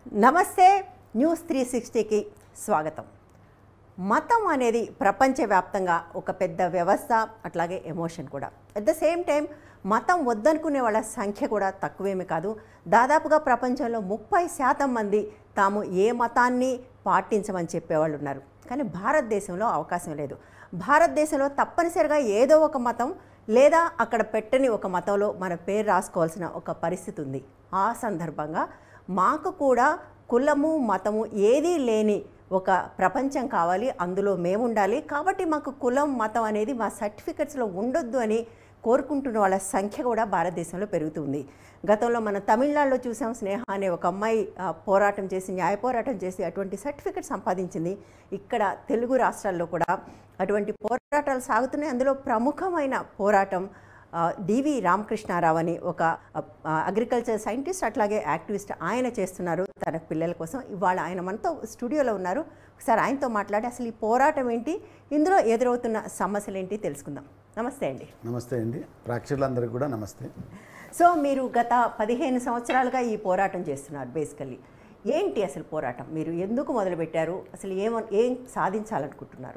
నమస్తే news three సిక్స్టీకి స్వాగతం మతం అనేది ప్రపంచవ్యాప్తంగా ఒక పెద్ద వ్యవస్థ అట్లాగే ఎమోషన్ కూడా అట్ ద సేమ్ టైం మతం వద్దనుకునే వాళ్ళ సంఖ్య కూడా తక్కువేమీ కాదు దాదాపుగా ప్రపంచంలో ముప్పై శాతం మంది తాము ఏ మతాన్ని పాటించమని చెప్పేవాళ్ళు ఉన్నారు కానీ భారతదేశంలో అవకాశం లేదు భారతదేశంలో తప్పనిసరిగా ఏదో ఒక మతం లేదా అక్కడ పెట్టని ఒక మతంలో మన పేరు రాసుకోవాల్సిన ఒక పరిస్థితి ఉంది ఆ సందర్భంగా మాకు కూడా కులము మతము ఏదీ లేని ఒక ప్రపంచం కావాలి అందులో మేము ఉండాలి కాబట్టి మాకు కులం మతం అనేది మా సర్టిఫికెట్స్లో ఉండొద్దు అని కోరుకుంటున్న వాళ్ళ సంఖ్య కూడా భారతదేశంలో పెరుగుతుంది గతంలో మనం తమిళనాడులో చూసాం స్నేహ అనే ఒక అమ్మాయి ఆ, పోరాటం చేసి న్యాయ పోరాటం చేసి అటువంటి సర్టిఫికెట్ సంపాదించింది ఇక్కడ తెలుగు రాష్ట్రాల్లో కూడా అటువంటి పోరాటాలు సాగుతున్నాయి అందులో ప్రముఖమైన పోరాటం ఆ, డివి రామకృష్ణారావు అని ఒక అగ్రికల్చర్ సైంటిస్ట్ అట్లాగే యాక్టివిస్ట్ ఆయన చేస్తున్నారు తన పిల్లల కోసం ఇవాళ ఆయన మనతో స్టూడియోలో ఉన్నారు ఒకసారి ఆయనతో మాట్లాడి అసలు ఈ పోరాటం ఏంటి ఇందులో ఎదురవుతున్న సమస్యలు ఏంటి తెలుసుకుందాం నమస్తే అండి నమస్తే అండి ప్రేక్షకులందరికీ కూడా నమస్తే సో మీరు గత పదిహేను సంవత్సరాలుగా ఈ పోరాటం చేస్తున్నారు బేసికల్లీ ఏంటి అసలు పోరాటం మీరు ఎందుకు మొదలుపెట్టారు అసలు ఏమ ఏం సాధించాలనుకుంటున్నారు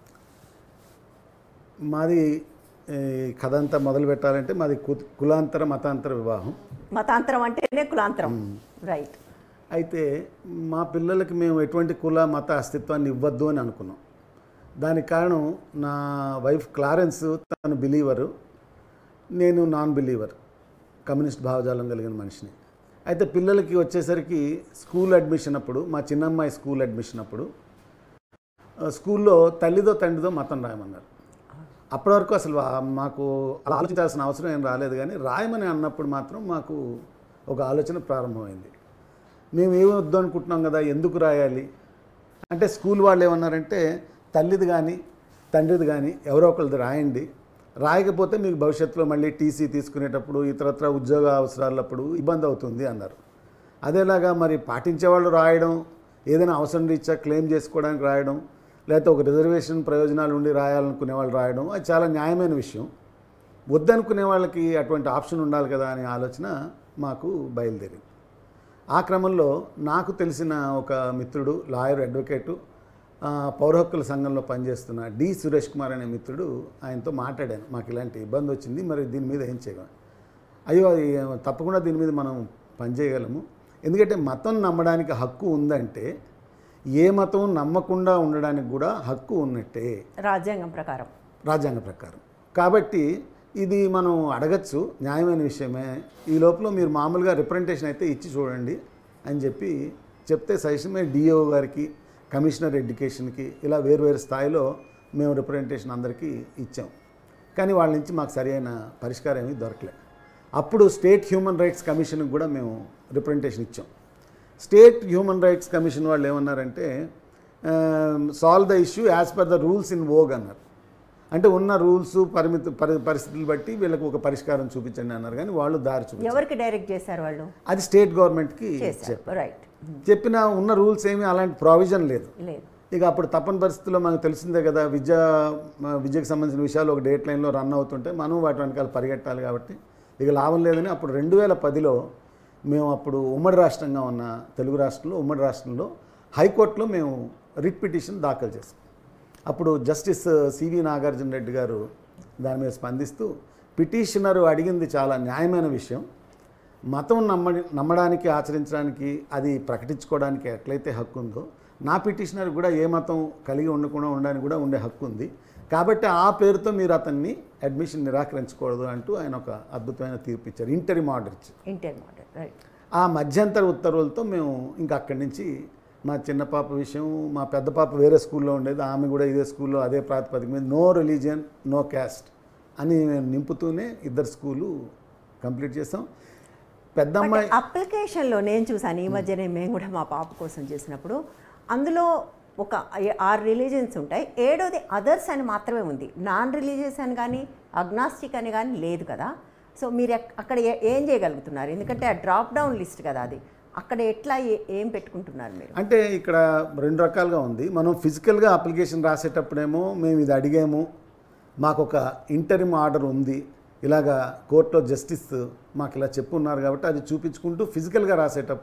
మాది ఈ కథ అంతా మొదలు పెట్టాలంటే మాది కు- కులాంతర మతాంతర వివాహం మతాంతరం అంటేనే కులాంతరం రైట్ అయితే మా పిల్లలకి మేము ఎటువంటి కుల మత అస్తిత్వాన్ని ఇవ్వద్దు అని అనుకున్నాం దానికి కారణం నా వైఫ్ క్లారెన్స్ తను బిలీవరు నేను నాన్ బిలీవర్ కమ్యూనిస్ట్ భావజాలం కలిగిన మనిషిని అయితే పిల్లలకి వచ్చేసరికి స్కూల్ అడ్మిషన్ అప్పుడు మా చిన్నమ్మాయి స్కూల్ అడ్మిషన్ అప్పుడు ఆ, స్కూల్లో తల్లిదో తండ్రిదో మతం రాయమన్నారు అప్పటి వరకు అసలు ఆ- మాకు అలా ఆలోచించాల్సిన అవసరం ఏం రాలేదు కానీ రాయమని అన్నప్పుడు మాత్రం మాకు ఒక ఆలోచన ప్రారంభమైంది మేము ఏమి వద్దు అనుకుంటున్నాం కదా ఎందుకు రాయాలి అంటే స్కూల్ వాళ్ళు ఏమన్నారంటే తల్లిది కానీ తండ్రిది కానీ ఎవరో ఒకరిది రాయండి రాయకపోతే మీకు భవిష్యత్తులో మళ్ళీ టీసీ తీసుకునేటప్పుడు ఇతరత్ర ఉద్యోగ అవసరాలప్పుడు ఇబ్బంది అవుతుంది అన్నారు అదేలాగా మరి పాటించేవాళ్ళు రాయడం ఏదైనా అవసరం రీత్యా క్లెయిమ్ చేసుకోవడానికి రాయడం లేకపోతే ఒక రిజర్వేషన్ ప్రయోజనాలు ఉండి రాయాలనుకునే వాళ్ళు రాయడం అది చాలా న్యాయమైన విషయం వద్దనుకునే వాళ్ళకి అటువంటి ఆప్షన్ ఉండాలి కదా అనే ఆలోచన మాకు బయలుదేరింది ఆ క్రమంలో నాకు తెలిసిన ఒక మిత్రుడు లాయర్ అడ్వకేటు ఆ, పౌర హక్కుల సంఘంలో పనిచేస్తున్న డి సురేష్ కుమార్ అనే మిత్రుడు ఆయనతో మాట్లాడాను మాకు ఇలాంటి ఇబ్బంది వచ్చింది మరి దీని మీద ఏం చేయగలం అయ్యో అది తప్పకుండా దీని మీద మనం పనిచేయగలము ఎందుకంటే మతం నమ్మడానికి హక్కు ఉందంటే ఏ మతం నమ్మకుండా ఉండడానికి కూడా హక్కు ఉన్నట్టే రాజ్యాంగం ప్రకారం రాజ్యాంగ ప్రకారం కాబట్టి ఇది మనం అడగచ్చు న్యాయమైన విషయమే ఈ లోపల మీరు మామూలుగా రిప్రజెంటేషన్ అయితే ఇచ్చి చూడండి అని చెప్పి చెప్తే సజెషన్ మేము డిఓ గారికి కమిషనర్ ఎడ్యుకేషన్కి ఇలా వేరువేరు స్థాయిలో మేము రిప్రజెంటేషన్ అందరికీ ఇచ్చాం కానీ వాళ్ళ నుంచి మాకు సరైన పరిష్కారం ఏమీ దొరకలే అప్పుడు స్టేట్ హ్యూమన్ రైట్స్ కమిషన్కి కూడా మేము రిప్రజెంటేషన్ ఇచ్చాం స్టేట్ హ్యూమన్ రైట్స్ కమిషన్ వాళ్ళు ఏమన్నారంటే solve the issue as per the rules in vogue అన్నారు అంటే ఉన్న రూల్స్ పరిమితి పరి పరిస్థితులు బట్టి వీళ్ళకి ఒక పరిష్కారం చూపించండి అన్నారు కానీ వాళ్ళు దారి చూపించారు ఎవరికి డైరెక్ట్ చేశారు వాళ్ళు అది స్టేట్ గవర్నమెంట్కి చేశారు రైట్ చెప్పిన ఉన్న రూల్స్ ఏమీ అలాంటి ప్రావిజన్ లేదు లేదు ఇక అప్పుడు తప్పని పరిస్థితుల్లో మనకు తెలిసిందే కదా విద్య మ- విద్యకు సంబంధించిన విషయాలు ఒక డేట్ లైన్లో రన్ అవుతుంటే మనం వాటి వెనకాల పరిగెట్టాలి కాబట్టి ఇక లాభం లేదని అప్పుడు రెండు వేల పదిలో మేము అప్పుడు ఉమ్మడి రాష్ట్రంగా ఉన్న తెలుగు రాష్ట్రంలో ఉమ్మడి రాష్ట్రంలో హైకోర్టులో మేము రిట్ పిటిషన్ దాఖలు చేసాం అప్పుడు జస్టిస్ సివి నాగార్జున రెడ్డి గారు దాని మీద స్పందిస్తూ పిటిషనరు అడిగింది చాలా న్యాయమైన విషయం మతం నమ్మ నమ్మడానికి ఆచరించడానికి అది ప్రకటించుకోవడానికి ఎట్లయితే హక్కు ఉందో నా పిటిషనర్ కూడా ఏ మతం కలిగి ఉండకుండా ఉండడానికి కూడా ఉండే హక్కు ఉంది కాబట్టి ఆ పేరుతో మీరు అతన్ని అడ్మిషన్ నిరాకరించకూడదు అంటూ ఆయన ఒక అద్భుతమైన తీర్పు ఇచ్చారు ఇంటరీ ఆర్డర్ ఇచ్చారు ఇంటర్ మోడల్ రైట్ ఆ మధ్యంతర ఉత్తర్వులతో మేము ఇంకా అక్కడి నుంచి మా చిన్న పాప విషయం మా పెద్ద పాప వేరే స్కూల్లో ఉండేది ఆమె కూడా ఇదే స్కూల్లో అదే ప్రాతిపదిక మీద నో రిలీజియన్ నో క్యాస్ట్ అని మేము నింపుతూనే ఇద్దరు స్కూలు కంప్లీట్ చేసాం పెద్ద అమ్మాయి అప్లికేషన్లో నేను చూసాను ఈ మధ్యనే మేము కూడా మా పాప కోసం చేసినప్పుడు అందులో ఒక ఏ- ఆరు రిలీజియన్స్ ఉంటాయి ఏడోది అదర్స్ అని మాత్రమే ఉంది నాన్ రిలీజియస్ అని కానీ అగ్నాస్టిక్ అని కానీ లేదు కదా సో మీరు ఎక్- అక్కడ ఏ- ఏం చేయగలుగుతున్నారు ఎందుకంటే ఆ డ్రాప్ డౌన్ లిస్ట్ కదా అది అక్కడ ఎట్లా ఏ- ఏం పెట్టుకుంటున్నారు మీరు అంటే ఇక్కడ రెండు రకాలుగా ఉంది మనం ఫిజికల్గా అప్లికేషన్ రాసేటప్పుడేమో మేము ఇది అడిగాము మాకు ఒక ఇంటరిమ్ ఆర్డర్ ఉంది ఇలాగా కోర్టులో జస్టిస్ మాకు ఇలా చెప్పున్నారు కాబట్టి అది చూపించుకుంటూ ఫిజికల్గా రాసేటప్పుడు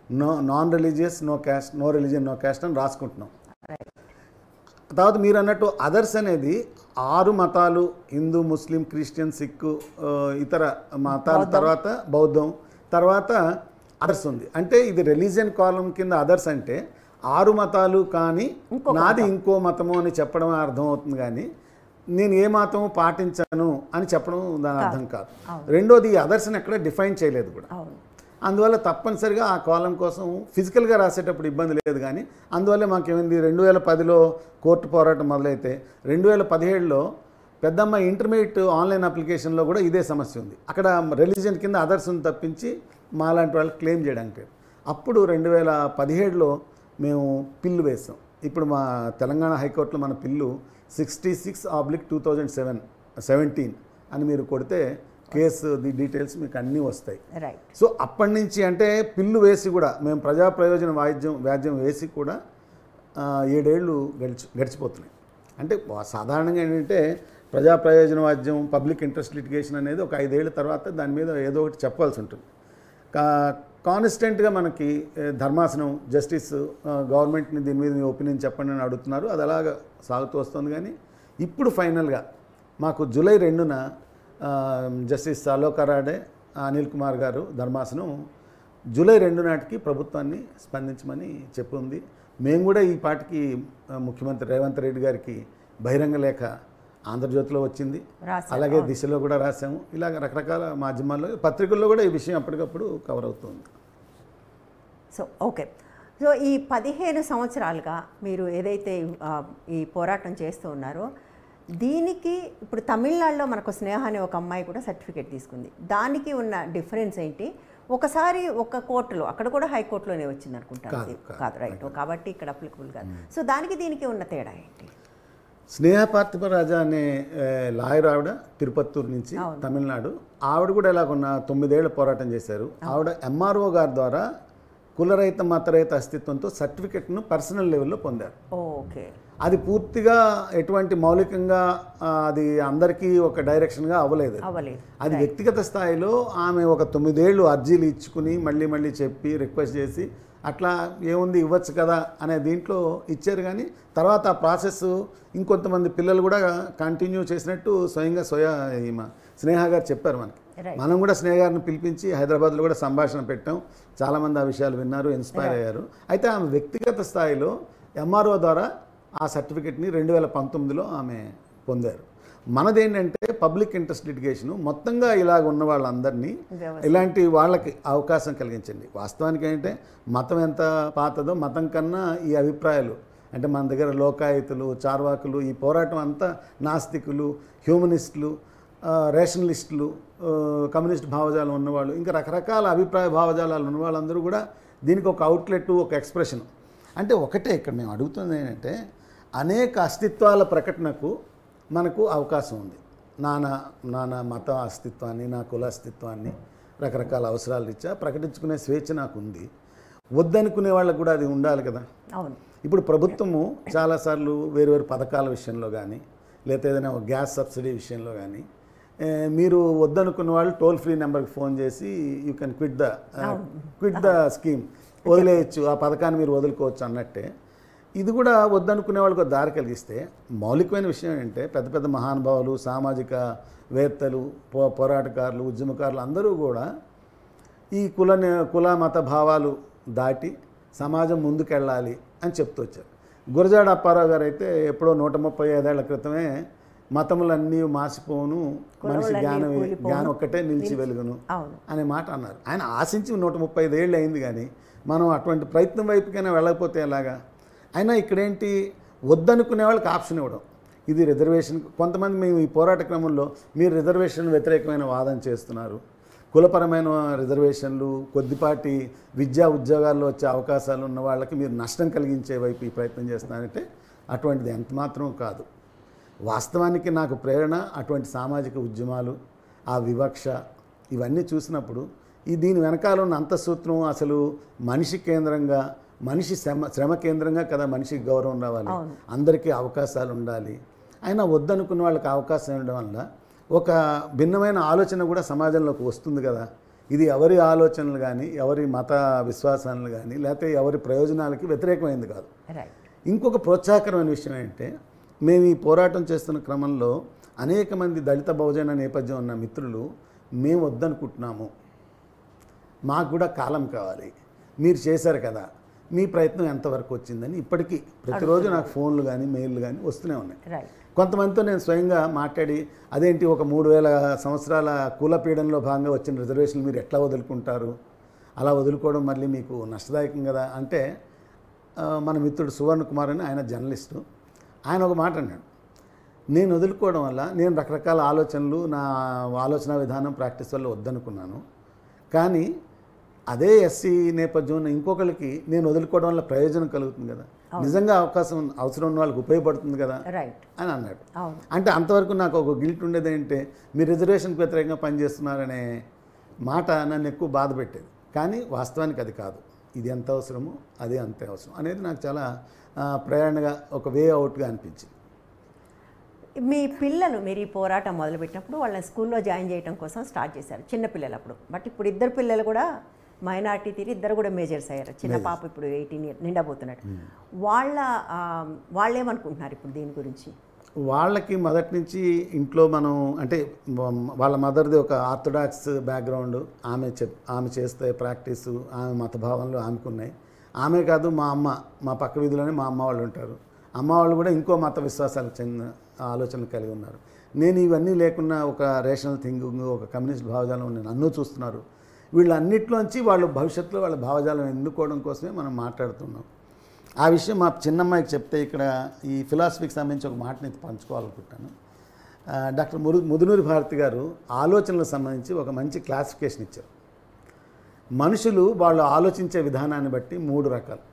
no non religious no caste no religion no caste అని రాసుకుంటున్నాం రైట్ తర్వాత మీరు అన్నట్టు అదర్స్ అనేది ఆరు మతాలు హిందూ ముస్లిం క్రిస్టియన్ సిక్ ఆ, ఇతర మతాల తర్వాత బౌద్ధం తర్వాత అదర్స్ ఉంది అంటే ఇది రిలీజియన్ కాలం కింద అదర్స్ అంటే ఆరు మతాలు కానీ నాది ఇంకో మతము అని చెప్పడం అర్థం అవుతుంది కానీ నేను ఏ మతము పాటించను అని చెప్పడం దాని అర్థం కాదు రెండోది ఈ అదర్స్ని ఎక్కడ డిఫైన్ చేయలేదు కూడా అవును అందువల్ల తప్పనిసరిగా ఆ కాలం కోసం ఫిజికల్గా రాసేటప్పుడు ఇబ్బంది లేదు కానీ అందువల్ల మాకేమైంది రెండు వేల పదిలో కోర్టు పోరాటం మొదలైతే రెండు వేల పదిహేడులో పెద్దమ్మ ఇంటర్మీడియట్ ఆన్లైన్ అప్లికేషన్లో కూడా ఇదే సమస్య ఉంది అక్కడ రిలీజియన్ కింద అదర్స్ తప్పించి మాలాంటి వాళ్ళు క్లెయిమ్ చేయడానికి లేదు అప్పుడు రెండు వేల పదిహేడులో మేము పిల్లు వేసాం ఇప్పుడు మా తెలంగాణ హైకోర్టులో మన పిల్లు sixty six oblique two thousand seven seventeen అని మీరు కొడితే కేసు ది డీటెయిల్స్ మీకు అన్నీ వస్తాయి రైట్ సో అప్పటి నుంచి అంటే పిల్లు వేసి కూడా మేము ప్రజా ప్రయోజన వాయిద్యం వ్యాజ్యం వేసి కూడా ఆ, ఏడేళ్ళు గడిచి గడిచిపోతున్నాయి అంటే వా- సాధారణంగా ఏంటంటే ప్రజా ప్రయోజన వాద్యం పబ్లిక్ ఇంట్రెస్ట్ లిటిగేషన్ అనేది ఒక ఐదేళ్ల తర్వాత దాని మీద ఏదో ఒకటి చెప్పాల్సి ఉంటుంది కా కాన్స్టెంట్గా మనకి ఏ, ధర్మాసనం జస్టిస్ ఆ, గవర్నమెంట్ని దీని మీద మీ ఒపీనియన్ చెప్పండి అని అడుగుతున్నారు అది అలాగ సాగుతూ వస్తుంది కానీ ఇప్పుడు ఫైనల్గా మాకు జూలై రెండున ఆ, జస్టిస్ అలోక్ అరాడే అనిల్ కుమార్ గారు ధర్మాసనం జూలై రెండు నాటికి ప్రభుత్వాన్ని స్పందించమని చెప్పింది మేము కూడా ఈ పాటికి ఆ, ముఖ్యమంత్రి రేవంత్ రెడ్డి గారికి బహిరంగ లేఖ ఆంధ్రజ్యోతిలో వచ్చింది రాశారు, అలాగే దిశలో కూడా రాసాము ఇలాగ రకరకాల మాధ్యమాల్లో పత్రికల్లో కూడా ఈ విషయం అప్పటికప్పుడు కవర్ అవుతుంది సో ఓకే సో ఈ పదిహేను సంవత్సరాలుగా మీరు ఏదైతే ఆ, ఈ పోరాటం చేస్తూ ఉన్నారో దీనికి ఇప్పుడు తమిళనాడులో మనకు స్నేహ అనే ఒక అమ్మాయి కూడా సర్టిఫికేట్ తీసుకుంది దానికి ఉన్న డిఫరెన్స్ ఏంటి ఒకసారి ఒక కోర్టులో అక్కడ కూడా హైకోర్టులోనే వచ్చింది అనుకుంటాను కాదు, ఇది. కాదు, కాదు రైట్ కాబట్టి ఇక్కడ అప్లికబుల్ కాదు సో దానికి దీనికి ఉన్న తేడా ఏంటి స్నేహ పార్థిపరాజా అనే ఏ, లాయర్ ఆవిడ తిరుపత్తూరు నుంచి తమిళనాడు ఆవిడ కూడా ఇలాగున్న తొమ్మిదేళ్ల పోరాటం చేశారు ఆవిడ ఎంఆర్ఓ గారి ద్వారా కులరహిత మతరహిత అస్తిత్వంతో సర్టిఫికెట్ను పర్సనల్ లెవెల్లో పొందారు ఓకే అది పూర్తిగా ఎటువంటి మౌలికంగా ఆ, అది అందరికీ ఒక డైరెక్షన్గా అవ్వలేదు అవ్వలేదు అది వ్యక్తిగత స్థాయిలో ఆమె ఒక తొమ్మిదేళ్ళు అర్జీలు ఇచ్చుకుని మళ్ళీ మళ్ళీ చెప్పి రిక్వెస్ట్ చేసి అట్లా ఏముంది ఇవ్వచ్చు కదా అనే దీంట్లో ఇచ్చారు కానీ తర్వాత ఆ ప్రాసెస్ ఇంకొంతమంది పిల్లలు కూడా కంటిన్యూ చేసినట్టు స్వయంగా స్వయ ఈమె స్నేహ గారు చెప్పారు మనకి Right. మనం కూడా స్నేహ గారిని పిలిపించి హైదరాబాద్లో కూడా సంభాషణ పెట్టాం చాలామంది ఆ విషయాలు విన్నారు ఇన్స్పైర్ అయ్యారు అయితే ఆమె వ్యక్తిగత స్థాయిలో ఎంఆర్ఓ ద్వారా ఆ సర్టిఫికెట్ని రెండు వేల పంతొమ్మిదిలో ఆమె పొందారు మనదేంటంటే పబ్లిక్ ఇంట్రెస్ట్ లిటిగేషన్ మొత్తంగా ఇలాగ ఉన్న వాళ్ళందరినీ వ్యవస్థ. ఇలాంటి వాళ్ళకి అవకాశం కలిగించండి వాస్తవానికి ఏంటంటే మతం ఎంత పాతదో మతం కన్నా ఈ అభిప్రాయాలు అంటే మన దగ్గర లోకాయుతులు చార్వాకులు ఈ పోరాటం అంతా నాస్తికులు హ్యూమనిస్టులు ఆ, రేషనలిస్టులు ఆ, కమ్యూనిస్ట్ భావజాలం ఉన్నవాళ్ళు ఇంకా రకరకాల అభిప్రాయ భావజాలాలు ఉన్న వాళ్ళందరూ కూడా దీనికి ఒక అవుట్లెట్ ఒక ఎక్స్ప్రెషన్ అంటే ఒకటే ఇక్కడ మేము అడుగుతుంది ఏంటంటే అనేక అస్తిత్వాల ప్రకటనకు మనకు అవకాశం ఉంది నానా నానా మత అస్తిత్వాన్ని నా కుల అస్తిత్వాన్ని రకరకాల అవసరాలు రీత్యా ప్రకటించుకునే స్వేచ్ఛ నాకు ఉంది వద్దనుకునే వాళ్ళకు కూడా అది ఉండాలి కదా అవును ఇప్పుడు ప్రభుత్వము చాలాసార్లు వేరు వేరు పథకాల విషయంలో కానీ లేకపోతే ఏదైనా ఒక గ్యాస్ సబ్సిడీ విషయంలో కానీ ఏ, మీరు వద్దనుకున్న వాళ్ళు టోల్ ఫ్రీ నెంబర్కి ఫోన్ చేసి you can quit the quit the scheme వదిలేయచ్చు ఆ పథకాన్ని మీరు వదులుకోవచ్చు అన్నట్టే ఇది కూడా వద్దనుకునే వాళ్ళకి ఒక దారి కలిగిస్తే మౌలికమైన విషయం ఏంటంటే పెద్ద పెద్ద మహానుభావులు సామాజిక వేత్తలు పో పోరాటకారులు ఉద్యమకారులు అందరూ కూడా ఈ కుల కుల మత భావాలు దాటి సమాజం ముందుకెళ్ళాలి అని చెప్తూ వచ్చారు గురజాడ అప్పారావు గారు అయితే ఎప్పుడో నూట ముప్పై ఐదేళ్ల క్రితమే మతములన్నీ మాసిపోను మనిషి కులములన్నీ జ్ఞానం కూలిపోను, జ్ఞానం ఒక్కటే నిలిచి వెలుగును అవును అనే మాట అన్నారు ఆయన ఆశించి నూట ముప్పై ఐదేళ్ళు అయింది కానీ మనం అటువంటి ప్రయత్నం వైపుకైనా వెళ్ళకపోతే ఎలాగా అయినా ఇక్కడేంటి వద్దనుకునే వాళ్ళకి ఆప్షన్ ఇవ్వడం ఇది రిజర్వేషన్ కొంతమంది మేము ఈ పోరాట క్రమంలో మీరు రిజర్వేషన్ వ్యతిరేకమైన వాదన చేస్తున్నారు కులపరమైన రిజర్వేషన్లు కొద్దిపాటి విద్యా ఉద్యోగాల్లో వచ్చే అవకాశాలు ఉన్న వాళ్ళకి మీరు నష్టం కలిగించే వైపు ఈ ప్రయత్నం చేస్తున్నారంటే అటువంటిది ఎంత మాత్రం కాదు వాస్తవానికి నాకు ప్రేరణ అటువంటి సామాజిక ఉద్యమాలు ఆ వివక్ష ఇవన్నీ చూసినప్పుడు ఈ దీని వెనకాల ఉన్న అంతఃసూత్రం అసలు మనిషి కేంద్రంగా మనిషి శ్రమ శ్రమ కేంద్రంగా కదా మనిషికి గౌరవం రావాలి అందరికీ అవకాశాలు ఉండాలి అయినా వద్దనుకున్న వాళ్ళకి అవకాశం ఇవ్వడం వల్ల ఒక భిన్నమైన ఆలోచన కూడా సమాజంలోకి వస్తుంది కదా ఇది ఎవరి ఆలోచనలు కానీ ఎవరి మత విశ్వాసాలు కానీ లేకపోతే ఎవరి ప్రయోజనాలకి వ్యతిరేకమైంది కాదు రైట్ ఇంకొక ప్రోత్సాహకరమైన విషయం ఏంటంటే మేము ఈ పోరాటం చేస్తున్న క్రమంలో అనేక మంది దళిత బహుజన నేపథ్యం ఉన్న మిత్రులు మేము వద్దనుకుంటున్నాము మాకు కూడా కాలం కావాలి మీరు చేశారు కదా మీ ప్రయత్నం ఎంతవరకు వచ్చిందని ఇప్పటికీ ప్రతిరోజు నాకు ఫోన్లు కానీ మెయిల్లు కానీ వస్తూనే ఉన్నాయి రైట్ కొంతమందితో నేను స్వయంగా మాట్లాడి అదేంటి ఒక మూడు వేల సంవత్సరాల కులపీడనలో భాగంగా వచ్చిన రిజర్వేషన్లు మీరు ఎట్లా వదులుకుంటారు అలా వదులుకోవడం మళ్ళీ మీకు నష్టదాయకం కదా అంటే ఆ, మన మిత్రుడు సువర్ణ కుమార్ అని ఆయన జర్నలిస్టు ఆయన ఒక మాట అన్నాడు నేను వదులుకోవడం వల్ల నేను రకరకాల ఆలోచనలు నా ఆలోచన విధానం ప్రాక్టీస్ వల్ల వద్దనుకున్నాను కానీ అదే ఎస్సీ నేపథ్యం ఉన్న ఇంకొకరికి నేను వదులుకోవడం వల్ల ప్రయోజనం కలుగుతుంది కదా నిజంగా అవకాశం అవసరం ఉన్న వాళ్ళకి ఉపయోగపడుతుంది కదా రైట్ అని అన్నాడు అవును అంటే అంతవరకు నాకు ఒక గిల్ట్ ఉండేది ఏంటంటే మీరు రిజర్వేషన్కి వ్యతిరేకంగా పనిచేస్తున్నారనే మాట నన్ను ఎక్కువ బాధ పెట్టేది కానీ వాస్తవానికి అది కాదు ఇది ఎంత అవసరమో అదే అంతే అవసరం అనేది నాకు చాలా ఆ, ప్రేరణగా ఒక వే అవుట్గా అనిపించింది మీ పిల్లలు మీరు ఈ పోరాటం మొదలుపెట్టినప్పుడు వాళ్ళని స్కూల్లో జాయిన్ చేయడం కోసం స్టార్ట్ చేశారు చిన్న పిల్లలు అప్పుడు బట్ ఇప్పుడు ఇద్దరు పిల్లలు కూడా మైనార్టీ తీరి ఇద్దరు కూడా మేజర్స్ అయ్యారు చిన్న పాప ఇప్పుడు ఎయిటీన్ ఇయర్ నిండబోతున్నాడు వాళ్ళ ఆ, వాళ్ళు ఏమనుకుంటున్నారు ఇప్పుడు దీని గురించి వాళ్ళకి మొదటి నుంచి ఇంట్లో మనం అంటే వ- వాళ్ళ మదర్ది ఒక ఆర్థడాక్స్ బ్యాక్గ్రౌండ్ ఆమె చెప్ ఆమె చేస్తే ప్రాక్టీసు ఆమె మత భావనలు ఆమెకున్నాయి ఆమె కాదు మా అమ్మ మా పక్క వీధిలోనే మా అమ్మ వాళ్ళు ఉంటారు అమ్మ వాళ్ళు కూడా ఇంకో మత విశ్వాసాలకు చెందిన ఆలోచనలు కలిగి ఉన్నారు నేను ఇవన్నీ లేకున్నా ఒక రేషనల్ థింకింగ్ ఒక కమ్యూనిస్ట్ భావజాలం ఉన్న నన్ను చూస్తున్నారు వీళ్ళన్నిట్లోంచి వాళ్ళు భవిష్యత్తులో వాళ్ళ భావజాలం ఎన్నుకోవడం కోసమే మనం మాట్లాడుతున్నాం ఆ విషయం మా చిన్నమ్మాయికి చెప్తే ఇక్కడ ఈ ఫిలాసఫీకి సంబంధించి ఒక మాట నేను పంచుకోవాలనుకుంటాను ఆ, డాక్టర్ మురు ముదునూరి భారతి గారు ఆలోచనలకు సంబంధించి ఒక మంచి క్లాసిఫికేషన్ ఇచ్చారు మనుషులు వాళ్ళు ఆలోచించే విధానాన్ని బట్టి మూడు రకాలు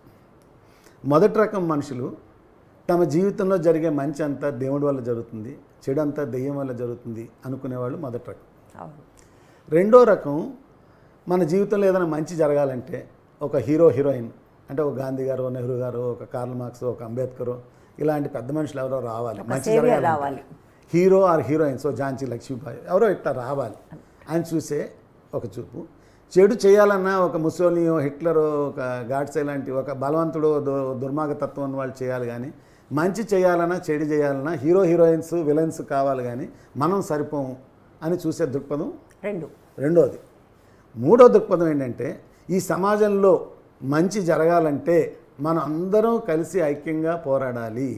మొదటి రకం మనుషులు తమ జీవితంలో జరిగే మంచి అంతా దేవుడి వల్ల జరుగుతుంది చెడు అంతా దెయ్యం వల్ల జరుగుతుంది అనుకునేవాళ్ళు మొదటి రకం అవును రెండో రకం మన జీవితంలో ఏదైనా మంచి జరగాలంటే ఒక హీరో హీరోయిన్ అంటే ఒక గాంధీ గారు నెహ్రూ గారు ఒక కార్ల్ మార్క్స్ ఒక అంబేద్కర్ ఇలాంటి పెద్ద మనుషులు ఎవరో రావాలి మంచి savior జరగాలంటే. రావాలి. హీరో ఆర్ హీరోయిన్స్ ఓ ఝాన్సీ లక్ష్మీబాయి ఎవరో ఇట్లా రావాలి అని చూసే ఒక చూపు చెడు చేయాలన్నా ఒక ముసోలియో హిట్లరో ఒక గాడ్సే లాంటి ఒక బలవంతుడు దు- దుర్మార్గతత్వం ఉన్న వాళ్ళు చేయాలి కానీ మంచి చేయాలన్నా చెడు చేయాలన్నా హీరో హీరోయిన్స్ విలన్స్ కావాలి కానీ మనం సరిపోము అని చూసే దృక్పథం రెండు రెండోది మూడో దృక్పథం ఏంటంటే ఈ సమాజంలో మంచి జరగాలంటే మనం అందరం కలిసి ఐక్యంగా పోరాడాలి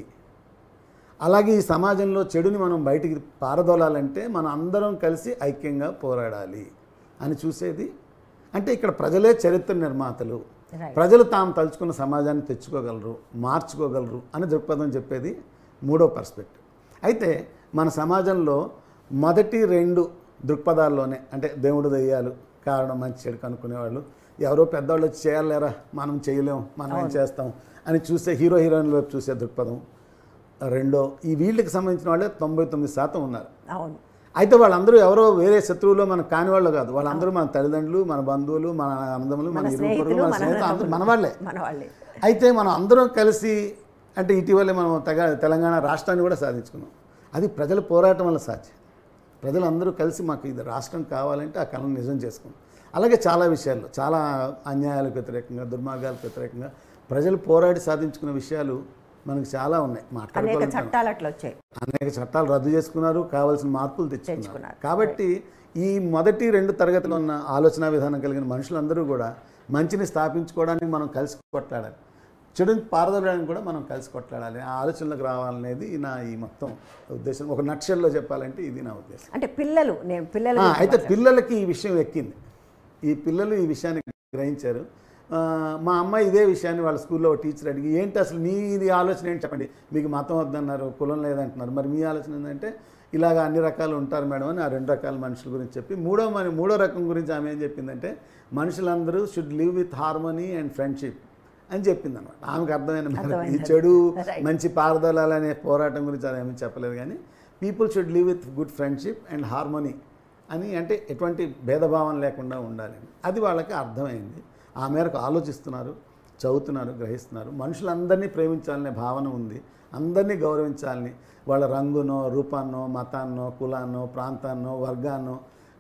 అలాగే ఈ సమాజంలో చెడుని మనం బయటికి పారదోలాలంటే మనం అందరం కలిసి ఐక్యంగా పోరాడాలి అని చూసేది అంటే ఇక్కడ ప్రజలే చరిత్ర నిర్మాతలు Right. ప్రజలు తాము తలుచుకున్న సమాజాన్ని తెచ్చుకోగలరు మార్చుకోగలరు అని దృక్పథం చెప్పేది మూడో పర్స్పెక్టివ్ అయితే మన సమాజంలో మొదటి రెండు దృక్పథాల్లోనే అంటే దేవుడు దెయ్యాలు కారణం మంచి చెడు కనుక్కునేవాళ్ళు ఎవరో పెద్దవాళ్ళు వచ్చి చేయాలేరా మనం చేయలేం మనం ఏం చేస్తాం అని చూసే హీరో హీరోయిన్ వైపు చూసే దృక్పథం రెండో ఈ వీళ్ళకి సంబంధించిన వాళ్ళే తొంభై తొమ్మిది శాతం ఉన్నారు అవును అయితే వాళ్ళందరూ ఎవరో వేరే శత్రువులు మన కాని వాళ్ళు కాదు వాళ్ళందరూ మన తల్లిదండ్రులు మన బంధువులు మన అన్నదమ్ములు మన మన ఇరుగు పొరుగు, స్నేహితులు మన మన స్నేహితులు అందరూ మన అన్నదమ్ములు. వాళ్ళే మన వాళ్ళే అయితే మనం అందరం కలిసి అంటే ఇటీవలే మనం తెగ తెలంగాణ రాష్ట్రాన్ని కూడా సాధించుకున్నాం అది ప్రజల పోరాటం వల్ల సాధ్యం ప్రజలందరూ కలిసి మాకు ఇది రాష్ట్రం కావాలంటే ఆ కళను నిజం చేసుకున్నాం అలాగే చాలా విషయాల్లో చాలా అన్యాయాలకు వ్యతిరేకంగా దుర్మార్గాలకు వ్యతిరేకంగా ప్రజలు పోరాడి సాధించుకున్న విషయాలు మనకు చాలా ఉన్నాయి అనేక మాట్లాడుకోవాలి చట్టాలు అట్లా వచ్చాయి అనేక చట్టాలు రద్దు చేసుకున్నారు కావాల్సిన మార్పులు తెచ్చుకున్నారు తెచ్చుకున్నారు. కాబట్టి ఈ మొదటి రెండు తరగతిలో ఉన్న ఆలోచన విధానం కలిగిన మనుషులందరూ కూడా మంచిని స్థాపించుకోవడానికి మనం కలిసి కొట్లాడాలి చెడుని పారదోలడానికి కూడా మనం కలిసి కొట్లాడాలి ఆ ఆలోచనలకు రావాలనేది నా ఈ మొత్తం ఉద్దేశం ఒక నక్షల్లో చెప్పాలంటే ఇది నా ఉద్దేశం అంటే పిల్లలు నేను పిల్లలు ఆ, అయితే పిల్లలకి ఈ విషయం ఎక్కింది ఈ పిల్లలు ఈ విషయాన్ని గ్రహించారు ఆ, మా అమ్మాయి ఇదే విషయాన్ని వాళ్ళ స్కూల్లో ఒక టీచర్ అడిగి ఏంటి అసలు మీది ఆలోచన ఏంటి చెప్పండి మీకు మతం వద్దన్నారు కులం లేదంటున్నారు మరి మీ ఆలోచన ఏంటంటే ఇలాగ అన్ని రకాలు ఉంటారు మేడం అని ఆ రెండు రకాల మనుషుల గురించి చెప్పి మూడో మన మూడో రకం గురించి ఆమె ఏం చెప్పిందంటే మనుషులందరూ should live with harmony and friendship అని చెప్పింది అనమాట ఆమెకు అర్థమైన మేరకు ఈ అర్థమైంది. చెడు Right. మంచి పారదోలాలనే పోరాటం గురించి అది ఏమీ చెప్పలేదు కానీ people should live with good friendship and harmony అని అంటే ఎటువంటి భేదభావం లేకుండా ఉండాలి అని. అది వాళ్ళకి అర్థమైంది ఆ మేరకు ఆలోచిస్తున్నారు చదువుతున్నారు గ్రహిస్తున్నారు మనుషులందరినీ ప్రేమించాలనే భావన ఉంది అందరినీ గౌరవించాలని వాళ్ళ రంగునో రూపాన్నో మతాన్నో కులాన్నో ప్రాంతాన్నో వర్గాన్నో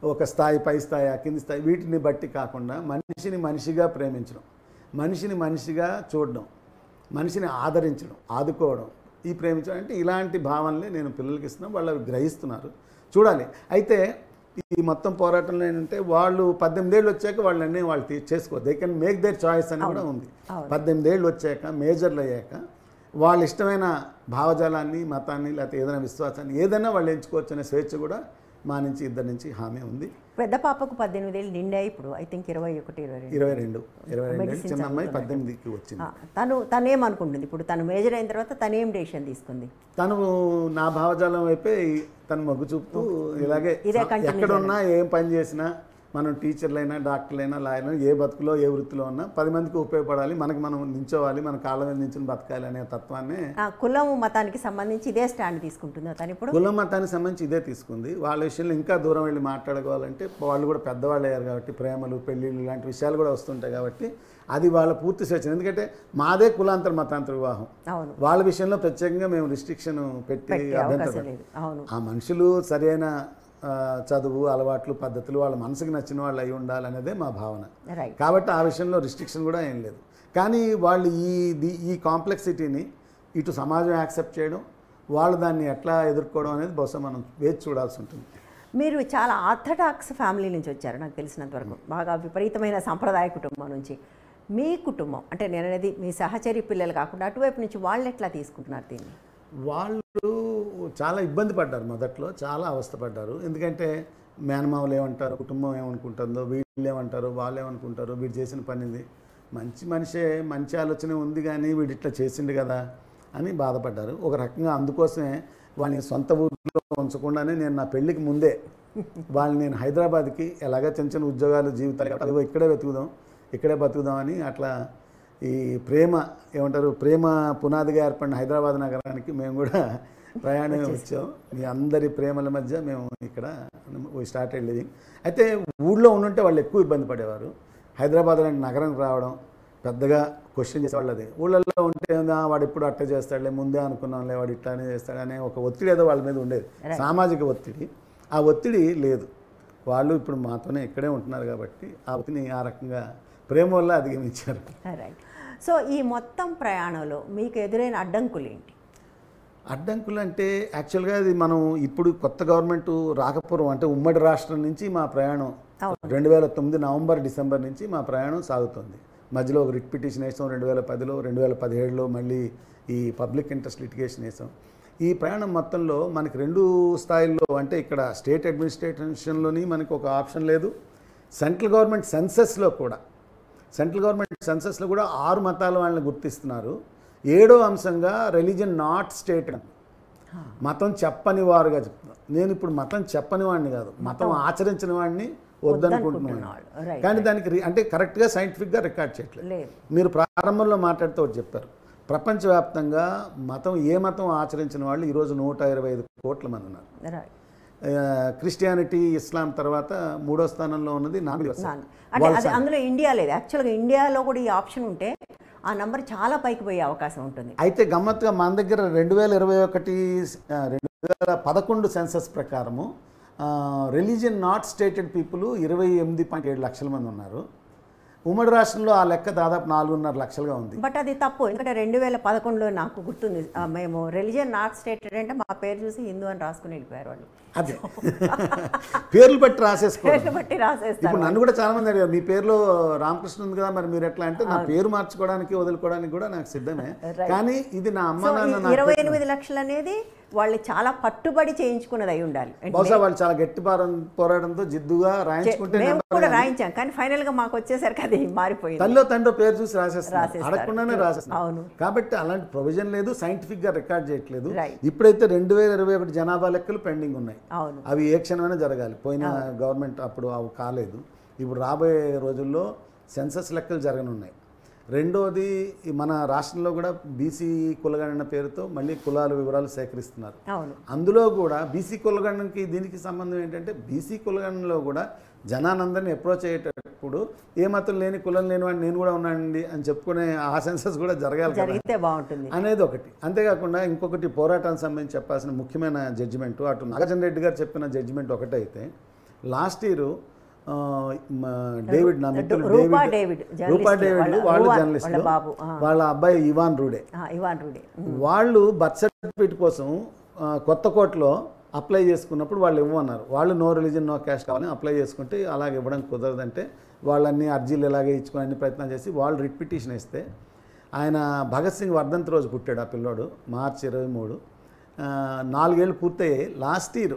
ఒక స్థాయి పై స్థాయి ఆ కింది స్థాయి వీటిని బట్టి కాకుండా మనిషిని మనిషిగా ప్రేమించడం మనిషిని మనిషిగా చూడడం మనిషిని ఆదరించడం ఆదుకోవడం ఈ ప్రేమించడం అంటే ఇలాంటి భావనలే నేను పిల్లలకి ఇస్తున్నాను వాళ్ళు అవి గ్రహిస్తున్నారు చూడాలి అయితే ఈ మొత్తం పోరాటంలో ఏంటంటే వాళ్ళు పద్దెనిమిది ఏళ్ళు వచ్చాక వాళ్ళు అన్నీ వాళ్ళు తీ- చేసుకో they can make their choice అని కూడా ఉంది అవును. పద్దెనిమిది ఏళ్ళు వచ్చాక మేజర్లు అయ్యాక వాళ్ళ ఇష్టమైన భావజాలాన్ని మతాన్ని లేకపోతే ఏదైనా విశ్వాసాన్ని ఏదైనా వాళ్ళు ఎంచుకోవచ్చు అనే స్వేచ్ఛ కూడా మా నుంచి ఇద్దరి నుంచి హామీ ఉంది పెద్ద పాపకు పద్దెనిమిది ఏళ్ళు నిండాయి ఇప్పుడు ఐ థింక్ ఇరవై ఒకటి ఇరవై రెండు ఇరవై రెండు ఇరవై రెండు ఏళ్ళు Medicine చిన్న అమ్మాయి చదువుతున్నట్టు. పద్దెనిమిదికి వచ్చింది ఆ, తను తనేం అనుకుంటుంది ఇప్పుడు తను మేజర్ అయిన తర్వాత తనేం డెసిషన్ తీసుకుంది తను నా భావజాలం వైపే తను మొగ్గు చూపుతూ ఇలాగే ఇదే continue ఎక్కడున్నా ఏం పని చేసినా మనం టీచర్లైనా డాక్టర్లైనా లాయర్లైనా ఏ బతుకులో ఏ వృత్తిలో ఉన్నా పది మందికి ఉపయోగపడాలి మనకి మనం నించోవాలి మన కాళ్ళ మీద నించుని బతకాలి అనే తత్వాన్ని ఆ, కులం మతానికి సంబంధించి ఇదే స్టాండ్ తీసుకుంటుందా తను ఇప్పుడు కుల మతానికి సంబంధించి ఇదే తీసుకుంది వాళ్ళ విషయంలో ఇంకా దూరం వెళ్ళి మాట్లాడుకోవాలంటే వాళ్ళు కూడా పెద్దవాళ్ళు అయ్యారు కాబట్టి ప్రేమలు పెళ్ళిళ్ళు ఇలాంటి విషయాలు కూడా వస్తుంటాయి కాబట్టి అది వాళ్ళ పూర్తి స్వేచ్ఛ ఎందుకంటే మాదే కులాంతర మతాంతర వివాహం అవును వాళ్ళ విషయంలో ప్రత్యేకంగా మేము రిస్ట్రిక్షన్ పెట్టి పెట్టే అభ్యంతరం అవకాశం లేదు అవును ఆ మనుషులు సరైన ఆ, చదువు అలవాట్లు పద్ధతులు వాళ్ళ మనసుకు నచ్చిన వాళ్ళు అయి ఉండాలనేదే మా భావన రైట్ కాబట్టి ఆ విషయంలో రిస్ట్రిక్షన్ కూడా ఏం లేదు కానీ వాళ్ళు ఈ ది- ఈ కాంప్లెక్సిటీని ఇటు సమాజం యాక్సెప్ట్ చేయడం వాళ్ళు దాన్ని ఎట్లా ఎదుర్కోవడం అనేది బహుశా మనం వేచి చూడాల్సి ఉంటుంది మీరు చాలా ఆర్థడాక్స్ ఫ్యామిలీ నుంచి వచ్చారు నాకు తెలిసినంత వరకు బాగా విపరీతమైన సంప్రదాయ కుటుంబం నుంచి మీ కుటుంబం అంటే నేను అనేది మీ సహచరి పిల్లలు కాకుండా అటువైపు నుంచి వాళ్ళు ఎట్లా తీసుకుంటున్నారు దీన్ని వాళ్ళు చాలా ఇబ్బంది పడ్డారు మొదట్లో చాలా అవస్థపడ్డారు ఎందుకంటే మేనమామలు ఏమంటారు కుటుంబం ఏమనుకుంటుందో వీళ్ళు ఏమంటారు వాళ్ళు ఏమనుకుంటారు వీడు చేసిన పని ఇది మంచి మనిషే మంచి ఆలోచన ఉంది కానీ వీడు ఇట్లా చేసిండు కదా అని బాధపడ్డారు ఒక రకంగా అందుకోసమే వాళ్ళని సొంత ఊరిలో ఉంచకుండానే నేను నా పెళ్ళికి ముందే వాళ్ళని నేను హైదరాబాద్కి ఎలాగ చిన్న చిన్న ఉద్యోగాలు జీవితాలు కాబట్టి అదిగో ఇక్కడే వెతుకుదాం ఇక్కడే బతుకుదామని అట్లా ఈ ప్రేమ ఏమంటారు ప్రేమ పునాదిగా ఏర్పడిన హైదరాబాద్ నగరానికి మేము కూడా ప్రయాణం వచ్చాం మీ అందరి ప్రేమల మధ్య మేము ఇక్కడ స్టార్టెడ్ లివింగ్ అయితే ఊళ్ళో ఉండుంటే వాళ్ళు ఎక్కువ ఇబ్బంది పడేవారు హైదరాబాద్ లాంటి నగరానికి రావడం పెద్దగా క్వశ్చన్ చేసేవాళ్ళు అది ఊళ్ళల్లో ఉంటే "ఆ, వాడు ఎప్పుడు అట్ట చేస్తాడులే ముందే అనుకున్నాంలే వాడు ఇట్లానే చేస్తాడనే ఒక ఒత్తిడి ఏదో వాళ్ళ మీద ఉండేది సామాజిక ఒత్తిడి ఆ ఒత్తిడి లేదు వాళ్ళు ఇప్పుడు మాతోనే ఇక్కడే ఉంటున్నారు కాబట్టి ఆ ఒత్తిడిని ఆ రకంగా ప్రేమ వల్ల అధిగమించారు రైట్ సో ఈ మొత్తం ప్రయాణంలో మీకు ఎదురైన అడ్డంకులు ఏంటి అడ్డంకులు అంటే యాక్చువల్గా ఇది మనం ఇప్పుడు కొత్త గవర్నమెంట్ రాకపోవడం అంటే ఉమ్మడి రాష్ట్రం నుంచి మా ప్రయాణం రెండు వేల తొమ్మిది నవంబర్ డిసెంబర్ నుంచి మా ప్రయాణం సాగుతుంది మధ్యలో ఒక రిట్ పిటిషన్ వేసాం రెండు వేల పదిలో రెండు వేల పదిహేడులో మళ్ళీ ఈ పబ్లిక్ ఇంట్రెస్ట్ లిటిగేషన్ వేసాం ఈ ప్రయాణం మొత్తంలో మనకి రెండు స్థాయిల్లో అంటే ఇక్కడ స్టేట్ అడ్మినిస్ట్రేషన్లోని మనకు ఒక ఆప్షన్ లేదు సెంట్రల్ గవర్నమెంట్ సెన్సెస్లో కూడా సెంట్రల్ గవర్నమెంట్ సెన్సెస్లో కూడా ఆరు మతాల వాళ్ళని గుర్తిస్తున్నారు ఏడో అంశంగా రిలీజన్ నాట్ స్టేట్ మతం చెప్పని వారుగా చెప్తున్నారు నేను ఇప్పుడు మతం చెప్పని వాడిని కాదు మతం ఆచరించిన వాడిని వద్దనుకుంటున్నాను వద్దనుకుంటున్నాడు. Right, కానీ దానికి రి- అంటే కరెక్ట్గా సైంటిఫిక్గా రికార్డ్ చేయట్లేదు లేదు మీరు ప్రారంభంలో మాట్లాడుతూ ఒకటి చెప్పారు ప్రపంచవ్యాప్తంగా మతం ఏ మతం ఆచరించిన వాళ్ళు ఈరోజు నూట ఇరవై ఐదు కోట్ల మంది ఉన్నారు రైట్ ఆ, క్రిస్టియానిటీ ఇస్లాం తర్వాత మూడో స్థానంలో ఉన్నది నాన్ నాన్- అంటే అది అందులో ఇండియా లేదు యాక్చువల్గా ఇండియాలో కూడా ఈ ఆప్షన్ ఉంటే ఆ నంబర్ చాలా పైకి పోయే అవకాశం ఉంటుంది అయితే గమ్మత్తుగా మన దగ్గర రెండు వేల ఇరవై ఒకటి ఆ, రెండు వేల పదకొండు సెన్సస్ ప్రకారము రిలీజియన్ నాట్ స్టేటెడ్ పీపుల్ ఇరవై ఎనిమిది పాయింట్ ఏడు లక్షల మంది ఉన్నారు ఉమ్మడి రాష్ట్రంలో ఆ లెక్క దాదాపు నాలుగున్నర లక్షలుగా ఉంది బట్ అది తప్పు ఎందుకంటే రెండు వేల పదకొండులో నాకు గుర్తుంది ఆ, మేము రిలీజియన్ నాట్ స్టేటెడ్ అంటే మా పేరు చూసి హిందూ అని రాసుకుని వెళ్ళిపోయారు వాళ్ళు అదే పేర్లు బట్టి రాసేసుకోండి పేర్లు బట్టి రాసేస్తారు ఇప్పుడు నన్ను కూడా చాలా మంది అడిగారు మీ పేరులో రామకృష్ణ ఉంది కదా మరి మీరు ఎట్లా అంటే నా పేరు మార్చుకోవడానికి వదులుకోవడానికి కూడా నాకు సిద్ధమే కానీ ఇది నా అమ్మ సో నాన్న నాకు ఇరవై ఎనిమిది లక్షలు అనేది వాళ్ళు చాలా పట్టుబడి చేయించుకున్నది అయి ఉండాలి అంటే బహుశా వాళ్ళు చాలా గట్టి పోరా- పోరాటంతో జిద్దుగా రాయించుకుంటే మేము నెంబర్ కూడా రాయించాం కానీ ఫైనల్ గా మాకు వచ్చేసరికి అది మారిపోయింది తల్లో తండ్రి పేరు చూసి రాసేస్తారు రాసేస్తారు. అడగకుండానే రాసేస్తారు అవును. కాబట్టి అలాంటి ప్రొవిజన్ లేదు సైంటిఫిక్ గా రికార్డ్ చేయట్లేదు Right. ఇప్పుడైతే రెండు వేల ఇరవై ఒకటి జనాభా లెక్కలు పెండింగ్ ఉన్నాయి అవును అవి ఏ క్షణమైనా జరగాలి పోయిన గవర్నమెంట్ అప్పుడు అవి కాలేదు ఇప్పుడు రాబోయే రోజుల్లో సెన్సస్ లెక్కలు జరగనున్నాయి రెండోది ఈ మన రాష్ట్రంలో కూడా బీసీ కులగణన పేరుతో మళ్ళీ కులాల వివరాలు సేకరిస్తున్నారు అవును అందులో కూడా బీసీ కులగణనకి దీనికి సంబంధం ఏంటంటే బీసీ కులగణనలో కూడా జనానందరిని అప్రోచ్ అయ్యేటప్పుడు ఏ మతం లేని కులం లేని వాడిని నేను కూడా ఉన్నానండి అని చెప్పుకునే ఆ సెన్సస్ కూడా జరగాలి కదా జరిగితే బాగుంటుంది అనేది ఒకటి అంతేకాకుండా ఇంకొకటి పోరాటానికి సంబంధించి చెప్పాల్సిన ముఖ్యమైన జడ్జిమెంట్ అటు నాగార్జున రెడ్డి గారు చెప్పిన జడ్జిమెంట్ ఒకటైతే లాస్ట్ ఇయర్ డేవిడ్ నా మిత్రుడు Rupa David David, Rupa journalist. David వాళ్ళ- వాళ్ళు రూవా- జర్నలిస్ట్ వాళ్ళ బాబు, ఆ. వాళ్ళ అబ్బాయి ఇవాన్ రూడే ఆ, ఇవాన్ రూడే వాళ్ళు బర్త్ సర్టిఫికేట్ కోసం ఆ, కొత్త కోర్టులో అప్లై చేసుకున్నప్పుడు వాళ్ళు ఇవ్వమన్నారు వాళ్ళు నో రిలీజన్ నో క్యాష్ కావాలని అప్లై చేసుకుంటే అలాగే ఇవ్వడం కుదరదంటే వాళ్ళన్ని అర్జీలు ఇలాగే ఇచ్చుకొని అన్ని ప్రయత్నాలు చేసి వాళ్ళు రిట్ పిటిషన్ ఇస్తే ఆయన భగత్ సింగ్ వర్ధంతి రోజు పుట్టాడు ఆ పిల్లోడు మార్చి ఇరవై మూడు ఆ, నాలుగేళ్ళు పూర్తయ్యాయి last year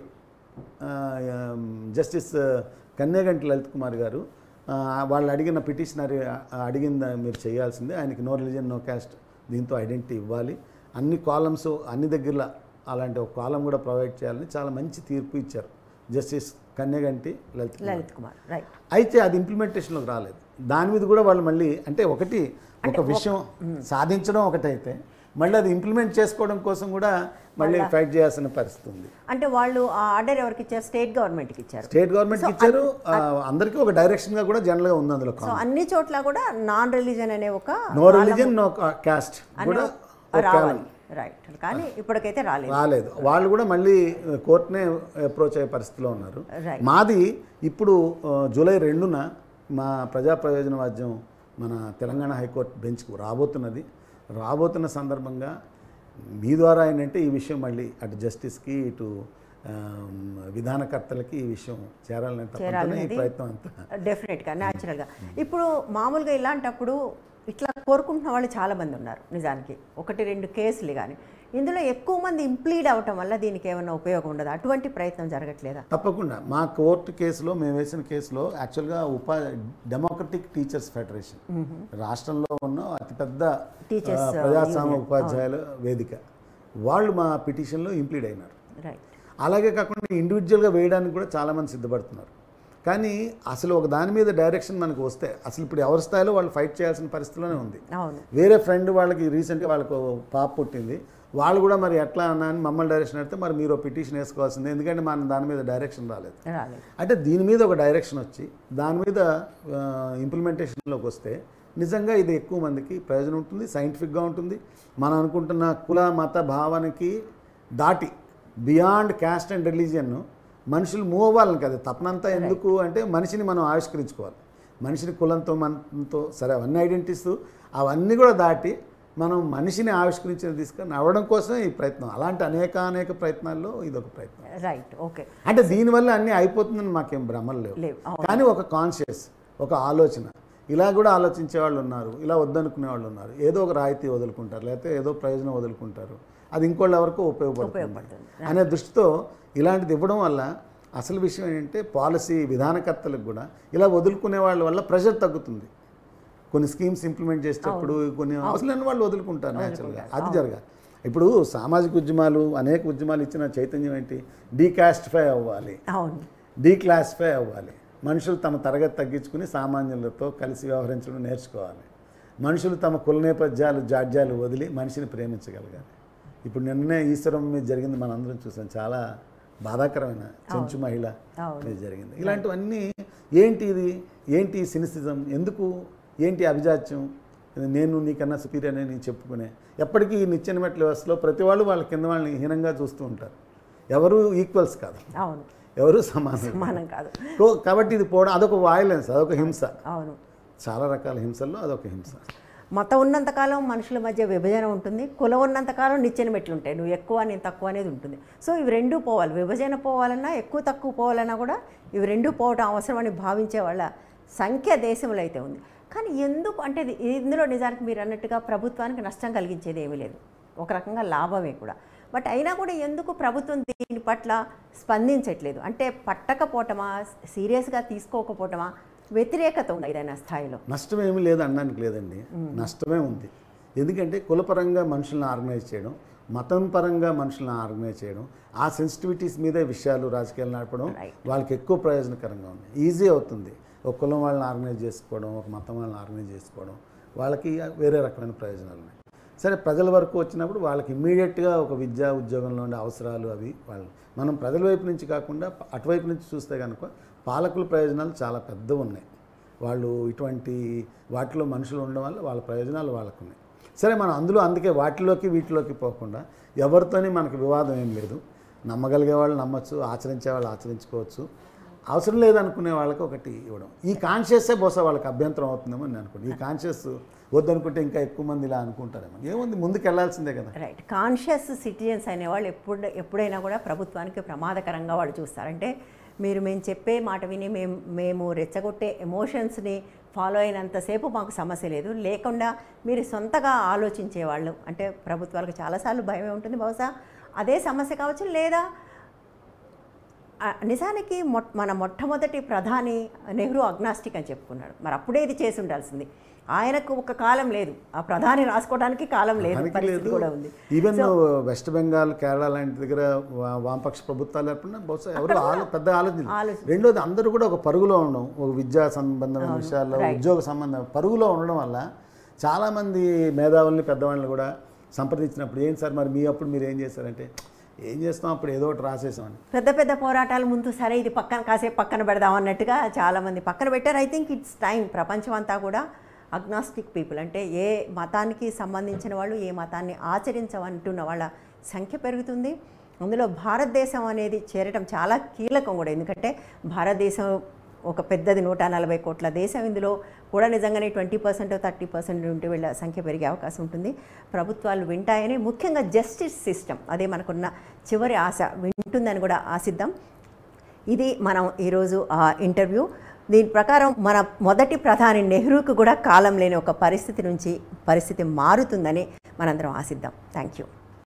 justice Kanyaganti Lalith Kumar garu ఆ, వాళ్ళు అడిగిన పిటిషనర్ అడిగింది మీరు చేయాల్సిందే ఆయనకి నో రిలీజన్ నో క్యాస్ట్ దీంతో ఐడెంటిటీ ఇవ్వాలి అన్ని కాలమ్స్ అన్ని దగ్గరలో అలాంటి ఒక కాలం కూడా ప్రొవైడ్ చేయాలని చాలా మంచి తీర్పు ఇచ్చారు జస్టిస్ కన్యాగంటి లలిత్ కుమార్. లలిత్ కుమార్ రైట్ అయితే అది ఇంప్లిమెంటేషన్లోకి రాలేదు దాని మీద కూడా వాళ్ళు మళ్ళీ అంటే ఒకటి ఒక విషయం సాధించడం ఒకటైతే మళ్ళీ అది ఇంప్లిమెంట్ చేసుకోవడం కోసం కూడా మళ్ళీ ఫైట్ చేయాల్సిన పరిస్థితి ఉంది అంటే వాళ్ళు ఆ ఆర్డర్ ఎవరికి ఇచ్చారు స్టేట్ గవర్నమెంట్కి ఇచ్చారు స్టేట్ గవర్నమెంట్కి ఇచ్చారు ఆ, అందరికీ ఒక డైరెక్షన్గా కూడా జనరల్గా ఉంది అందులో సో అన్ని చోట్ల కూడా నాన్ రిలీజన్ అనే ఒక నో రిలీజన్ నో కాస్ట్ కూడా ఒక రావాలి రైట్ కానీ ఇప్పటికైతే రాలేదు రాలేదు వాళ్ళు కూడా మళ్ళీ కోర్టునే అప్రోచ్ అయ్యే పరిస్థితిలో ఉన్నారు Right. మాది ఇప్పుడు ఆ, జూలై రెండున మా ప్రజా ప్రయోజన వాద్యం మన తెలంగాణ హైకోర్టు బెంచ్కు రాబోతున్నది రాబోతున్న సందర్భంగా మీ ద్వారా ఏంటంటే ఈ విషయం మళ్ళీ అటు జస్టిస్కి ఇటు ఆ, విధానకర్తలకి ఈ విషయం చేరాలని తప్పనిసరి ఈ చేరాలనేది ప్రయత్నం అంతా డెఫినెట్గా న్యాచురల్గా ఇప్పుడు మామూలుగా ఇలాంటప్పుడు ఇట్లా కోరుకుంటున్న వాళ్ళు చాలా మంది ఉన్నారు నిజానికి ఒకటి రెండు కేసులు కానీ ఇందులో ఎక్కువ మంది ఇంప్లీడ్ అవటం వల్ల దీనికి ఏమైనా ఉపయోగం ఉండదు అటువంటి ప్రయత్నం జరగట్లేదా తప్పకుండా మా కోర్టు కేసులో మేము వేసిన కేసులో యాక్చువల్గా ఉపా డెమోక్రటిక్ టీచర్స్ ఫెడరేషన్ రాష్ట్రంలో ఉన్న అతిపెద్ద Teachers, ఆ, ప్రజాస్వామ్య ఉపాధ్యాయుల వేదిక వాళ్ళు మా పిటిషన్లో ఇంప్లీడ్ అయినారు రైట్ అలాగే కాకుండా ఇండివిజువల్గా వేయడానికి కూడా చాలామంది సిద్ధపడుతున్నారు కానీ అసలు ఒక దాని మీద డైరెక్షన్ మనకు వస్తే అసలు ఇప్పుడు ఎవరి స్థాయిలో వాళ్ళు ఫైట్ చేయాల్సిన పరిస్థితిలోనే ఉంది అవును వేరే ఫ్రెండ్ వాళ్ళకి రీసెంట్గా వాళ్ళకు పాప పుట్టింది వాళ్ళు కూడా మరి ఎట్లా అన్నా అని మమ్మల్ని డైరెక్షన్ అడిగితే మరి మీరు పిటిషన్ వేసుకోవాల్సిందే ఎందుకంటే మన దాని మీద డైరెక్షన్ రాలేదు రాలేదు అంటే దీని మీద ఒక డైరెక్షన్ వచ్చి దాని మీద ఇంప్లిమెంటేషన్లోకి వస్తే నిజంగా ఇది ఎక్కువ మందికి ప్రయోజనం ఉంటుంది సైంటిఫిక్గా ఉంటుంది మనం అనుకుంటున్న కుల మత భావనకి దాటి బియాండ్ క్యాస్ట్ అండ్ రిలీజియన్ మనుషులు మూవ్ అవ్వాలని కదా తపనంతా ఎందుకు అంటే మనిషిని మనం ఆవిష్కరించుకోవాలి మనిషిని కులంతో మనతో సరే అవన్నీ ఐడెంటిటీస్ అవన్నీ కూడా దాటి మనం మనిషిని ఆవిష్కరించిన తీసుకొని నవ్వడం కోసమే ఈ ప్రయత్నం అలాంటి అనేక అనేక ప్రయత్నాల్లో ఇది ఒక ప్రయత్నం రైట్ ఓకే అంటే దీనివల్ల అన్నీ అయిపోతుందని మాకేం భ్రమలు లేవు లేవు అవును కానీ ఒక కాన్షియస్ ఒక ఆలోచన ఇలా కూడా ఆలోచించే వాళ్ళు ఉన్నారు ఇలా వద్దనుకునే వాళ్ళు ఉన్నారు ఏదో ఒక రాయితీ వదులుకుంటారు లేకపోతే ఏదో ప్రయోజనం వదులుకుంటారు అది ఇంకోళ్ళ వరకు ఉపయోగపడుతుంది ఉపయోగపడుతుంది అనే దృష్టితో ఇలాంటిది ఇవ్వడం వల్ల అసలు విషయం ఏంటంటే పాలసీ విధానకర్తలకు కూడా ఇలా వదులుకునే వాళ్ళ వల్ల ప్రెషర్ తగ్గుతుంది కొన్ని స్కీమ్స్ ఇంప్లిమెంట్ చేసేటప్పుడు కొన్ని అవసరం లేని వాళ్ళు వదులుకుంటారు న్యాచురల్గా అది జరగాలి ఇప్పుడు సామాజిక ఉద్యమాలు అనేక ఉద్యమాలు ఇచ్చిన చైతన్యం ఏంటి డీకాస్టిఫై అవ్వాలి అవును డీక్లాసిఫై అవ్వాలి మనుషులు తమ తరగతి తగ్గించుకుని సామాన్యులతో కలిసి వ్యవహరించడం నేర్చుకోవాలి మనుషులు తమ కుల నేపథ్యాలు జాడ్యాలు వదిలి మనిషిని ప్రేమించగలగాలి ఇప్పుడు నిన్నే ఈశ్వరం మీద జరిగింది మనందరం చూసాం చాలా బాధాకరమైన చెంచు మహిళ అవును. మీద జరిగింది ఇలాంటివన్నీ ఏంటి ఇది ఏంటి సినిసిజం ఎందుకు ఏంటి అభిజాత్యం నేను నీకన్నా సుపీరియర్ అని చెప్పుకునే ఎప్పటికీ ఈ నిచ్చెన మెట్ల వ్యవస్థలో ప్రతి వాళ్ళు వాళ్ళ కింద వాళ్ళని హీనంగా చూస్తూ ఉంటారు ఎవరు ఈక్వల్స్ కాదు అవును ఎవరు సమానం సమానం కాదు సో కాబట్టి ఇది పోవడం అదొక వాయిలెన్స్ అదొక హింస అవును చాలా రకాల హింసల్లో అదొక హింస మతం ఉన్నంతకాలం మనుషుల మధ్య విభజన ఉంటుంది కులం ఉన్నంతకాలం నిచ్చెన మెట్లు ఉంటాయి నువ్వు ఎక్కువ నేను తక్కువ అనేది ఉంటుంది సో ఇవి రెండూ పోవాలి విభజన పోవాలన్నా ఎక్కువ తక్కువ పోవాలన్నా కూడా ఇవి రెండూ పోవటం అవసరమని భావించే వాళ్ళ సంఖ్య దేశంలో అయితే ఉంది కానీ ఎందుకు అంటే ఇది- ఇందులో నిజానికి మీరు అన్నట్టుగా ప్రభుత్వానికి నష్టం కలిగించేది ఏమీ లేదు ఒక రకంగా లాభమే కూడా బట్ అయినా కూడా ఎందుకు ప్రభుత్వం దీని పట్ల స్పందించట్లేదు అంటే పట్టకపోవటమా సీరియస్గా తీసుకోకపోవటమా వ్యతిరేకత ఉంది ఏదైనా స్థాయిలో నష్టం ఏమీ లేదు అనడానికి లేదండి నష్టమే ఉంది ఎందుకంటే కులపరంగా మనుషులను ఆర్గనైజ్ చేయడం మతం పరంగా మనుషులను ఆర్గనైజ్ చేయడం ఆ సెన్సిటివిటీస్ మీదే విషయాలు రాజకీయాలు నడపడం Right. వాళ్ళకి ఎక్కువ ప్రయోజనకరంగా ఉంది ఈజీ అవుతుంది ఒక కులం వాళ్ళని ఆర్గనైజ్ చేసుకోవడం ఒక మతం వాళ్ళని ఆర్గనైజ్ చేసుకోవడం వాళ్ళకి వేరే రకమైన ప్రయోజనాలు ఉన్నాయి సరే ప్రజల వరకు వచ్చినప్పుడు వాళ్ళకి ఇమ్మీడియట్గా ఒక విద్యా ఉద్యోగంలో ఉండే అవసరాలు అవి వాళ్ళు మనం ప్రజల వైపు నుంచి కాకుండా అటువైపు నుంచి చూస్తే కనుక పాలకుల ప్రయోజనాలు చాలా పెద్దవి ఉన్నాయి వాళ్ళు ఇటువంటి వాటిలో మనుషులు ఉండడం వల్ల వాళ్ళ ప్రయోజనాలు వాళ్ళకు ఉన్నాయి సరే మనం అందులో అందుకే వాటిలోకి వీటిలోకి పోకుండా ఎవరితోని మనకి వివాదం ఏం లేదు నమ్మగలిగే వాళ్ళు నమ్మచ్చు ఆచరించే వాళ్ళు ఆచరించుకోవచ్చు అవసరం లేదనుకునే వాళ్ళకి ఒకటి ఇవ్వడం ఈ కాన్షియస్సే బహుశా వాళ్ళకి అభ్యంతరం అవుతుందేమో నేను అనుకోండి ఈ కాన్షియస్ వద్దనుకుంటే ఇంకా ఎక్కువ మంది ఇలా అనుకుంటారేమో ఏముంది ముందుకు వెళ్ళాల్సిందే కదా రైట్ కాన్షియస్ సిటిజన్స్ అనేవాళ్ళు ఎప్పుడు ఎప్పుడైనా కూడా ప్రభుత్వానికి ప్రమాదకరంగా వాళ్ళు చూస్తారు అంటే మీరు మేము చెప్పే మాట విని మేము మేము రెచ్చగొట్టే ఎమోషన్స్ని ఫాలో అయినంతసేపు మాకు సమస్య లేదు లేకుండా మీరు సొంతగా ఆలోచించే వాళ్ళు అంటే ప్రభుత్వాలకు చాలాసార్లు భయమే ఉంటుంది బహుశా అదే సమస్య కావచ్చు లేదా ఆ, నిజానికి మొ మన మొట్టమొదటి ప్రధాని నెహ్రూ అగ్నాస్టిక్ అని చెప్పుకున్నాడు మరి అప్పుడే ఇది చేసి ఉండాల్సింది ఆయనకు ఒక కాలం లేదు ఆ ప్రధాని రాసుకోవడానికి కాలం లేదు దానికి పరిస్థితి లేదు కూడా ఉంది ఈవెన్ వెస్ట్ బెంగాల్ కేరళ లాంటి దగ్గర వా- వామపక్ష ప్రభుత్వాలు ఏర్పడినా బహుశా ఎవరు ఆలో పెద్ద ఆలోచన ఆలోచన. రెండోది అందరూ కూడా ఒక పరుగులో ఉండడం ఒక విద్యా సంబంధమైన విషయాల్లో ఉద్యోగ సంబంధం పరుగులో ఉండడం వల్ల చాలామంది మేధావుల్ని పెద్దవాళ్ళని కూడా సంప్రదించినప్పుడు ఏం సార్ మరి మీ అప్పుడు మీరు ఏం చేశారంటే ఏం చేస్తాం అప్పుడు ఏదో ఒకటి రాసేసామని పెద్ద పెద్ద పోరాటాల ముందు సరే ఇది పక్కన కాసేపు పక్కన పెడదాం అన్నట్టుగా చాలామంది పక్కన పెట్టారు ఐ థింక్ ఇట్స్ టైం ప్రపంచం అంతా కూడా అగ్నాస్టిక్ పీపుల్ అంటే ఏ మతానికి సంబంధించిన వాళ్ళు ఏ మతాన్ని ఆచరించవంటున్న వాళ్ళ సంఖ్య పెరుగుతుంది అందులో భారతదేశం అనేది చేరటం చాలా కీలకం కూడా ఎందుకంటే భారతదేశం ఒక పెద్దది నూట నలభై కోట్ల దేశం ఇందులో కూడా నిజంగానే ట్వంటీ పర్సెంట్ థర్టీ పర్సెంట్ ఉంటే వీళ్ళ సంఖ్య పెరిగే అవకాశం ఉంటుంది ప్రభుత్వాలు వింటాయని ముఖ్యంగా జస్టిస్ సిస్టమ్ అదే మనకున్న చివరి ఆశ వింటుందని కూడా ఆశిద్దాం ఇది మనం ఈరోజు ఆ ఇంటర్వ్యూ దీని ప్రకారం మన మొదటి ప్రధాని నెహ్రూకు కూడా కాలం లేని ఒక పరిస్థితి నుంచి పరిస్థితి మారుతుందని మనందరం ఆశిద్దాం థ్యాంక్ యూ